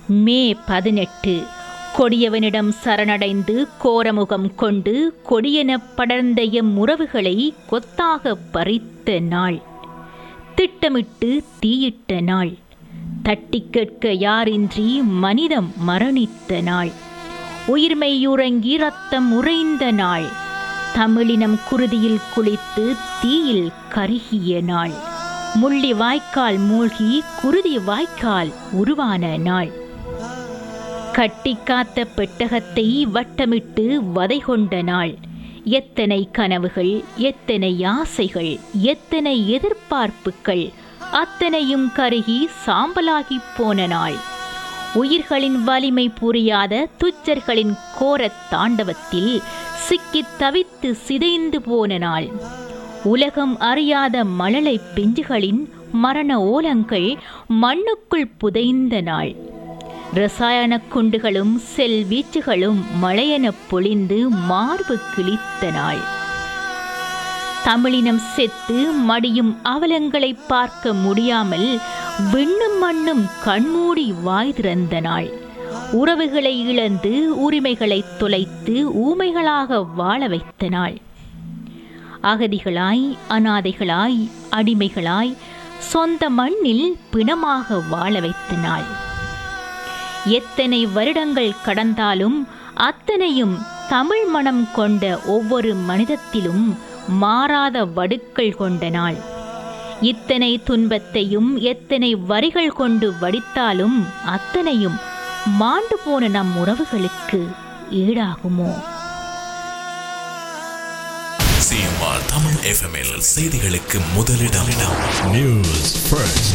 மே பதினெட்டு கொடியவனிடம் சரணடைந்து கோரமுகம் கொண்டு கொடியென படர்ந்த எம் உறவுகளை கொத்தாக பறித்த நாள் திட்டமிட்டு தீயிட்ட நாள் தட்டி கேட்க யாரின்றி மனிதம் மரணித்த நாள் உயிர்மெய்யுறங்கி ரத்தம் உறைந்த நாள் தமிழினம் குருதியில் குளித்து தீயில் கருகிய நாள் முள்ளி வாய்க்கால் மூழ்கி குருதி வாய்க்கால் உருவான நாள் கட்டி காத்த பெட்டகத்தை வட்டமிட்டு வதை கொண்ட நாள் எத்தனை கனவுகள் எத்தனை ஆசைகள் எத்தனை எதிர்பார்ப்புகள் அத்தனையும் கருகி சாம்பலாகி போன நாள் உயிர்களின் வலிமை புரியாத துச்சர்களின் கோரத் தாண்டவத்தில் சிக்கித் தவித்து சிதைந்து போன நாள் உலகம் அறியாத மழலை பிஞ்சுகளின் மரண ஓலங்கள் மண்ணுக்குள் புதைந்த நாள் ரசாயன குண்டுகளும் செல் வீச்சுகளும் மழையென பொழிந்து மார்பு கிழித்த நாள் தமிழினம் செத்து மடியும் அவலங்களை பார்க்க முடியாமல் விண்ணும் மண்ணும் கண்மூடி வாய் திறந்த நாள் உறவுகளை இழந்து உரிமைகளை தொலைத்து ஊமைகளாக வாழ வைத்த நாள் அகதிகளாய் அனாதைகளாய் அடிமைகளாய் சொந்த மண்ணில் பிணமாக வாழ வைத்த நாள் எத்தனை வருடங்கள் கடந்தாலும் அத்தனையும் தமிழ் மனம் கொண்ட ஒவ்வொரு மனிதத்திலும் மாறாத வடுக்கள் கொண்ட நாள் இத்தனை துன்பத்தையும் எத்தனை வரிகள் கொண்டு வடித்தாலும் அத்தனையும் மாண்டு போன நம் உறவுகளுக்கு ஈடாகுமோ சிஎம்ஆர் தமிழ் எஃப்எம்எல் செய்திகளுக்கு முதலிடம் News first.